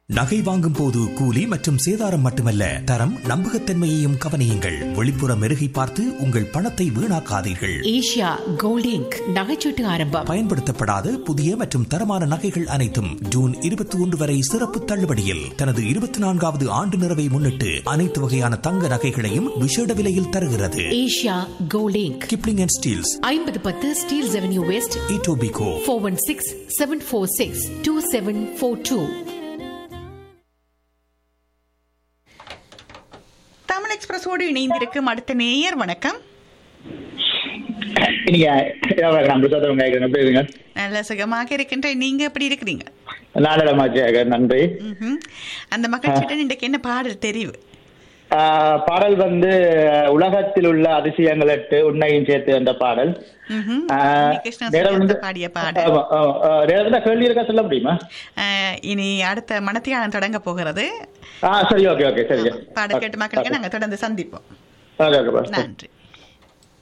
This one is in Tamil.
நகை வாங்கும் போது கூலி மற்றும் சேதாரம் மட்டுமல்ல தரம் நம்பகத்தன்மையையும் கவனியுங்கள் வெளிப்புற மெருகை பார்த்து உங்கள் பணத்தை வீணாக்காதீர்கள் ஏஷியா கோல்ட் இங்க் நகைச்சீட்டு ஆரம்பம் பயன்படுத்தப்படாத புதிய மற்றும் தரமான நகைகள் அனைத்தும் ஜூன் இருபத்தி ஒன்று வரை சிறப்பு தள்ளுபடியில் தனது இருபத்தி நான்காவது ஆண்டு நிறைவை முன்னிட்டு அனைத்து வகையான தங்க நகைகளையும் விசேட விலையில் தருகிறது Asia gold Inc Kipling and Steeles ஐம்பது பத்து Steeles Avenue West Etobicoke four one six seven four six two seven four two Tamil எக்ஸ்பிரஸோடு இணைந்திருக்கும் அடுத்த நேயர் வணக்கம் நீங்க நான் பிரசாதம் கேட்கிறேன் எப்படி இருங்க நல்ல சுகமாக இருக்கின்ற நீங்க எப்படி இருக்கிறீங்க நாடகமாச்சு நன்றி ம்ஹும். அந்த மகிழ்ச்சியுடன் இன்றைக்கு என்ன பாடல் தெரிவு ஆஹ் பாடல் வந்து உலகத்தில் உள்ள அதிசயங்கள் எட்டு உன்னையும் சேர்த்து என்ற பாடல் ம்ஹும். ஆஹ் கிருஷ்ணா வேற வந்து சுஜாதா பாடிய பாடல் ஆமா, ஆமா. ஆஹ் வேற எதுனா கேள்வி இருக்கா சொல்ல முடியுமா அஹ், இனி அடுத்த மனத்தியானம் தொடங்க போகிறது ஆ சரி ஓகே ஓகே சரி பாடல் கேட்டு மக்களுக்கு நாங்க தொடர்ந்து சந்திப்போம் ஓகே ஓகே நன்றி